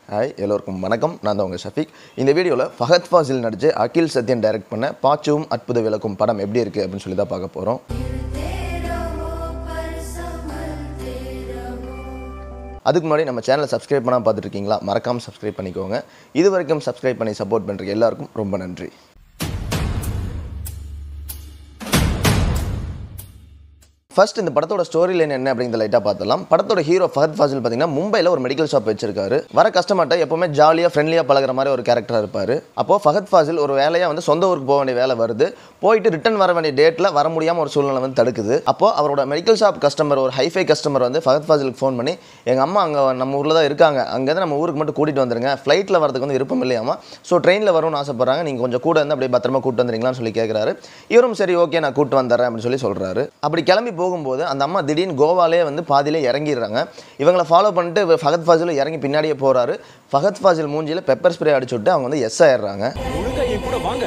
hi எல்லோருக்கும் வணக்கம் நான் தான் உங்கள் ஷஃபிக் இந்த வீடியோவில் ஃபஹத் ஃபாசில் நடித்து அகில் சத்யன் டைரக்ட் பண்ண பாச்சுவும் அற்புத விளக்கும் படம் எப்படி இருக்குது அப்படின்னு சொல்லி தான் பார்க்க போகிறோம் அதுக்கு முன்னாடி நம்ம சேனலை சப்ஸ்கிரைப் பண்ணால் பார்த்துட்டு இருக்கீங்களா மறக்காமல் சப்ஸ்கிரைப் பண்ணிக்கோங்க இது வரைக்கும் சப்ஸ்கிரைப் பண்ணி சப்போர்ட் பண்ணுறதுக்கு எல்லாருக்கும் ரொம்ப நன்றி ஃபர்ஸ்ட் இந்த படத்தோட ஸ்டோரி லைன் என்ன அப்படிங்கிறத லைட்டாக பார்த்தலாம் படத்தோட ஹீரோ ஃபஹத் ஃபாசில் பார்த்தீங்கன்னா மும்பையில் ஒரு மெடிக்கல் ஷாப் வச்சிருக்காரு வர கஸ்டமர்கிட்ட எப்பவுமே ஜாலியாக ஃப்ரெண்ட்லியாக பழகுற மாதிரி ஒரு கேரக்டராக இருப்பார் அப்போ ஃபஹத் ஃபாசில் ஒரு வேலையாக வந்து சொந்த ஊருக்கு போக வேண்டிய வேலை வருது போயிட்டு ரிட்டன் வர வேண்டிய டேட்டில் வர முடியாமல் ஒரு சூழ்நிலை வந்து தடுக்குது அப்போ அவரோட மெடிக்கல் ஷாப் கஸ்டமர் ஒரு ஹைஃபை கஸ்டமர் வந்து ஃபஹத் ஃபாசிலுக்கு ஃபோன் பண்ணி எங்கள் அம்மா அங்கே நம்ம ஊரில் தான் இருக்காங்க அங்கேருந்து நம்ம ஊருக்கு மட்டும் கூட்டிகிட்டு வந்துருங்க ஃப்ளைட்டில் வரதுக்கு வந்து விருப்பம் இல்லையாமா ஸோ ட்ரெயினில் வரும்னு ஆசைப்படுறாங்க நீங்கள் கொஞ்சம் கூட வந்து அப்படியே பத்திரமா கூட்டு வந்துறீங்களான்னு சொல்லி கேட்குறாரு இவரும் சரி ஓகே நான் கூட்டு வந்துடுறேன் அப்படின்னு சொல்லி சொல்கிறாரு அப்படி கிளம்பி போகும்போது அந்த அம்மா திடீர்னு கோவாலே வந்து பாதியிலே இறங்கிடுறாங்க இவங்களை ஃபாலோ பண்ணிட்டு இவர் ஃபஹத் ஃபாசில் இறங்கி பின்னாடியே போகிறாரு ஃபஹத் ஃபாசில் மூஞ்சியில் பெப்பர் ஸ்ப்ரே அடிச்சு விட்டு அவங்க வந்து எஸ் ஆயிடுறாங்க ஒழுங்கா என் கூட வாங்க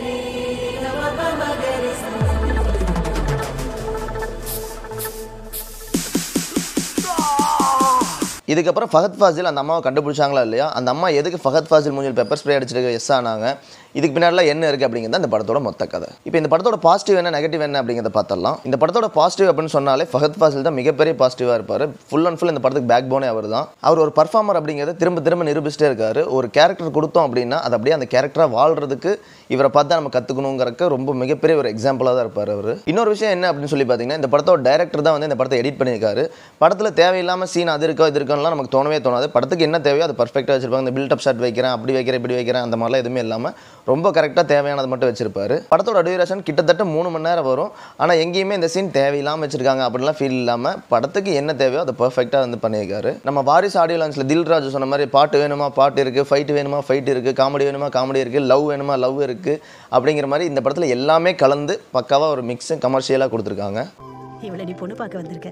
இதுக்கப்புறம் ஃபஹத் ஃபாசில் அந்த அம்மாவை கண்டுபிடிச்சாங்களா இல்லையா அந்த அம்மா எதுக்கு ஃபஹத் ஃபாசில் மூஞ்சில் பெப்பர் ஸ்ப்ரே அடிச்சிட்டு எஸ் ஆனாங்க இதுக்கு பின்னாடிலாம் என்ன இருக்குது அப்படிங்கிறது இந்த படத்தோட மொத்த கதை இப்போ இந்த படத்தோட பாசிட்டிவ் என்ன நெகட்டிவ் என்ன அப்படிங்கிறத பார்த்தரலாம் இந்த படத்தோட பாசிட்டிவ் அப்படின்னு சொன்னாலே ஃபஹத் ஃபாசில் தான் மிகப்பெரிய பாசிட்டிவாக இருப்பார் ஃபுல் அண்ட் ஃபுல் இந்த படத்துக்கு பேக் போனே அவர் தான் அவர் ஒரு பர்ஃபார்மர் அப்படிங்கிறத திரும்ப திரும்ப நிரூபிச்சிட்டே இருக்காரு ஒரு கேரக்டர் கொடுத்தோம் அப்படின்னா அது அப்படியே அந்த கேரக்டராக வாழ்றதுக்கு இவரை பார்த்து நம்ம கற்றுக்கணுங்கிறக்கு ரொம்ப மிகப்பெரிய ஒரு எக்ஸாம்பிளாக தான் இருப்பார் அவர் இன்னொரு விஷயம் என்ன அப்படின்னு சொல்லி பார்த்தீங்கன்னா இந்த படத்தோட டைரக்டர் தான் வந்து இந்த படத்தை எடிட் பண்ணியிருக்காரு படத்தில் தேவையில்லாமல் சீன் அது இருக்கோ இது இருக்கோலாம் நமக்கு தோணவே தோணாது படத்துக்கு என்ன தேவையோ அது பர்ஃபெக்டாக வச்சிருப்பாங்க இந்த பில்டப் ஷாட் வைக்கிறேன் அப்படி வைக்கிறேன் இப்படி வைக்கிறேன் அந்த மாதிரிலாம் எதுவுமே இல்லாமல் ரொம்ப கரெக்டாக தேவையானது மட்டும் வச்சிருப்பாரு படத்தோட டியூரேஷன் கிட்டத்தட்ட மூணு மணி நேரம் வரும் ஆனால் எங்கேயுமே இந்த சீன் தேவையில்லாமல் வச்சிருக்காங்க அப்படிலாம் ஃபீல் இல்லாமல் படத்துக்கு என்ன தேவையோ அதை பர்ஃபெக்டாக வந்து பண்ணியிருக்காரு நம்ம வாரிசு ஆடியோ லான்ச்சில் தில்ராஜ் சொன்ன மாதிரி பாட்டு வேணுமா பாட்டு இருக்குது ஃபைட் வேணுமா ஃபைட் இருக்குது காமெடி வேணுமா காமெடி இருக்குது லவ் வேணுமா லவ் இருக்குது அப்படிங்கிற மாதிரி இந்த படத்தில் எல்லாமே கலந்து பக்காவாக ஒரு மிக்ஸ் கமர்ஷியலாக கொடுத்துருக்காங்க இவளை நீ பொண்ணு பார்க்க வந்திருக்க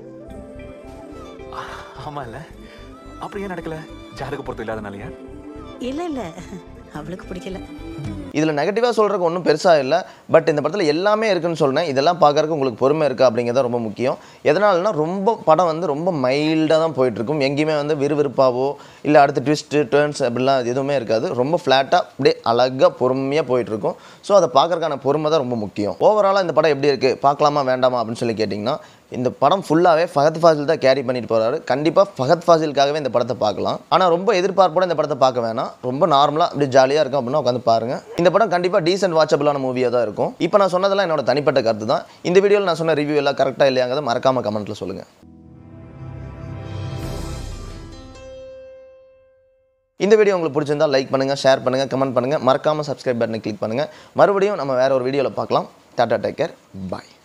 ஆமா இல்ல அப்படி ஏன் நடக்கல ஜாதக பொறுத்து இல்லாதனாலயா இல்ல இல்ல அவளுக்கு பிடிக்கல இதில் நெகட்டிவாக சொல்கிறதுக்கு ஒன்றும் பெருசாக இல்லை பட் இந்த படத்தில் எல்லாமே இருக்குன்னு சொன்னேன் இதெல்லாம் பார்க்கறதுக்கு உங்களுக்கு பொறுமை இருக்கா அப்படிங்கிறது ரொம்ப முக்கியம் எதனாலனா ரொம்ப படம் வந்து ரொம்ப மைல்டாக தான் போயிட்டுருக்கும் எங்கேயுமே வந்து விறுவிறுப்பாவோ இல்லை அடுத்த ட்விஸ்ட்டு டேர்ன்ஸ் அப்படிலாம் எதுவுமே இருக்காது ரொம்ப ஃப்ளாட்டாக அப்படியே அழகாக பொறுமையாக போயிட்டுருக்கும் ஸோ அதை பார்க்கறதுக்கான பொறுமை தான் ரொம்ப முக்கியம் ஓவராலாக இந்த படம் எப்படி இருக்குது பார்க்கலாமா வேண்டாமா அப்படின்னு சொல்லி கேட்டிங்கன்னா இந்த படம் ஃபுல்லாகவே ஃபஹத் ஃபாசில் தான் கேரி பண்ணிட்டு போகிறாரு கண்டிப்பாக ஃபஹத் ஃபாசிலுக்காகவே இந்த படத்தை பார்க்கலாம் ஆனால் ரொம்ப எதிர்பார்ப்போட இந்த படத்தை பார்க்க வேணாம் ரொம்ப நார்மலாக அப்படி ஜாலியாக இருக்கும் அப்படின்னா உட்காந்து பாருங்க இந்த படம் கண்டிப்பாக டீசென்ட் வாட்சபிளான மூவியாக தான் இருக்கும் இப்போ நான் சொன்னதெல்லாம் என்னோட தனிப்பட்ட கருத்து தான் இந்த வீடியோவில் நான் சொன்ன ரிவ்யூ எல்லாம் கரெக்டாக இல்லையாங்கிறத மறக்காம கமெண்ட்டில் சொல்லுங்கள் இந்த வீடியோ உங்களுக்கு பிடிச்சிருந்தா லைக் பண்ணுங்கள் ஷேர் பண்ணுங்கள் கமெண்ட் பண்ணுங்கள் மறக்காமல் சப்ஸ்கிரைப் பட்டனை கிளிக் பண்ணுங்கள் மறுபடியும் நம்ம வேற ஒரு வீடியோவில் பார்க்கலாம் டாடா டேக் கேர் பாய்